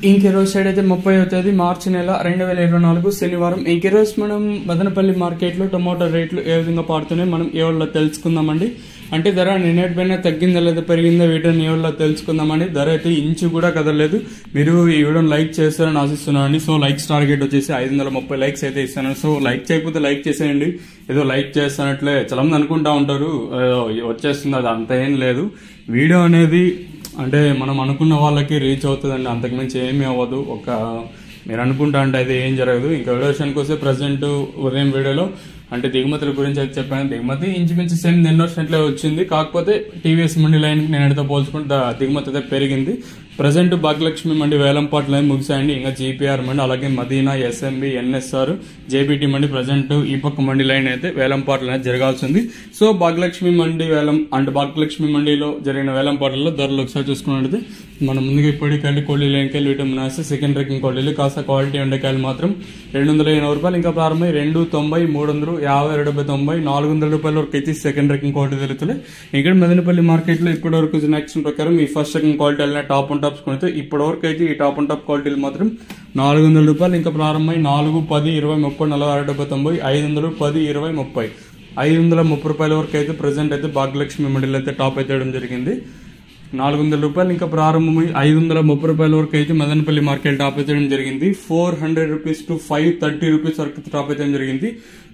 ఇంక రోజు సైడ్ అయితే ముప్పై తేదీ మార్చి నెల రెండు వేల ఇరవై నాలుగు శనివారం ఇంక రోజు మనం మదనపల్లి మార్కెట్లో టొమాటో రేట్లు ఏ విధంగా పాడుతున్నాయి మనం ఏ వాళ్ళ తెలుసుకుందామండి అంటే ధర నిన్నటి పైన తగ్గిందా లేదా పెరిగిందా వీటిని ఏ వాళ్ళ తెలుసుకుందామండి ధర అయితే ఇంచు కూడా కదలలేదు మీరు ఈ వీడియోని లైక్ చేస్తారని ఆశిస్తున్నానండి సో లైక్స్ టార్గెట్ వచ్చేసి ఐదు వందల ముప్పై లైక్స్ అయితే ఇస్తాను సో లైక్ చేయకపోతే లైక్ చేసేయండి ఏదో లైక్ చేస్తానట్లే చాలా మంది అనుకుంటా ఉంటారు ఏదో వచ్చేస్తుంది అది అంత ఏం లేదు వీడియో అనేది అంటే మనం అనుకున్న వాళ్ళకి రీచ్ అవుతుందండి అంతకుమించి ఏమీ అవ్వదు ఒక మీరు అనుకుంటా అంటే అయితే ఏం జరగదు ఇంకా వీడియో విషయానికి వస్తే ప్రజెంట్ ఉదయం వీడియోలో అంటే దిగుమతుల గురించి అయితే చెప్పాను దిగుమతి ఇంచుమించు సేమ్ నిన్న వచ్చినట్లే వచ్చింది కాకపోతే టీవీఎస్ మండి లైన్ నేను ఎడతో పోల్చుకుంటే ద- దిగుమతి అయితే పెరిగింది ప్రజెంట్ భాగ్యలక్ష్మి మండి వేలంపాట్ లైన్ ముగిసాయండి ఇంకా జీపీఆర్ మండి అలాగే మదీనా ఎస్ఎంబి ఎన్ఎస్ఆర్ జేబీటీ మండి ప్రజెంట్ ఈ పక్క మండి లైన్ అయితే వేలంపాట్లు అనేది జరగాల్సింది సో భాగ్యలక్ష్మి మండి వేలం అంటే భాగ్యలక్ష్మి మండిలో జరిగిన వేలంపాట్లలో ధరలు ఒకసారి చూసుకున్నట్లయితే మనం ముందుగా ఇప్పటికెళ్ళి కోళ్ళి లేనికాయలు విటమిన్ ఆసి సెకండ్ రేకింగ్ కోళ్ళీలు కాస్త క్వాలిటీ ఉండకాయలు మాత్రం రెండు వందల ఎనభై రూపాయలు ఇంకా ప్రారంభమై రెండు తొంభై మూడు వందలు యాభై డెబ్బై తొంభై నాలుగు వందల రూపాయల వరకు అయితే సెకండ్ రేకింగ్ క్వాలిటీ దొరుకుతుంది ఇక్కడ మెదనపల్లి మార్కెట్లో ఇప్పటి వరకు యాక్షన్ ప్రకారం ఈ ఫస్ట్ సెకండ్ క్వాలిటీ వెళ్ళిన టాప్ అండ్ టాప్స్ కొనితే ఇప్పటి వరకు అయితే ఈ టాప్ అండ్ టాప్ క్వాలిటీలు మాత్రం నాలుగు వందల రూపాయలు ఇంకా ప్రారంభమై నాలుగు పది ఇరవై ముప్పై నలభై అరవై డెబ్బై తొంభై ఐదు వందలు పది ఇరవై ముప్పై ఐదు వందల ముప్పై రూపాయల వరకు అయితే ప్రజెంట్ అయితే భాగ్యలక్ష్మి మిడిల్ అయితే టాప్ అయితే వేయడం జరిగింది నాలుగు వందల రూపాయలు ఇంకా ప్రారంభమై ఐదు వందల ముప్పై రూపాయల వరకు అయితే మదనపల్లి మార్కెట్ టాప్ అయితే జరిగింది four hundred rupees to five thirty rupees వరకు టాప్ అయితే జరిగింది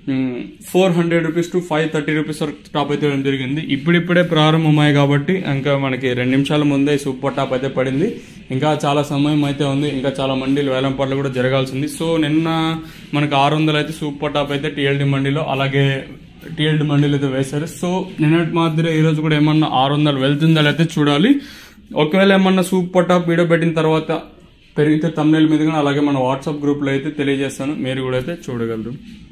four hundred rupees to five thirty rupees వరకు టాప్ అయితే జరిగింది ఇప్పుడిప్పుడే ప్రారంభమయ్యాయి కాబట్టి ఇంకా మనకి రెండు నిమిషాల ముందే సూపర్ టాప్ అయితే పడింది ఇంకా చాలా సమయం అయితే ఉంది ఇంకా చాలా మండీలు వేలం పాటలు కూడా జరగాల్సింది సో నిన్న మనకు ఆరు వందలు అయితే సూపర్ టాప్ అయితే టీఎల్డి మండీలో అలాగే టీఎల్డి మండీలు అయితే వేశారు సో నిన్నటి మాదిరి ఈ రోజు కూడా ఏమన్నా ఆరు వందలు వెళ్తుందా అయితే చూడాలి ఒకవేళ ఏమన్నా సూపర్ టాప్ వీడియో పెట్టిన తర్వాత పెరిగితే తమ్నేల్ మీద కానీ అలాగే మన వాట్సాప్ గ్రూప్లో అయితే తెలియజేస్తాను మీరు కూడా అయితే చూడగలరు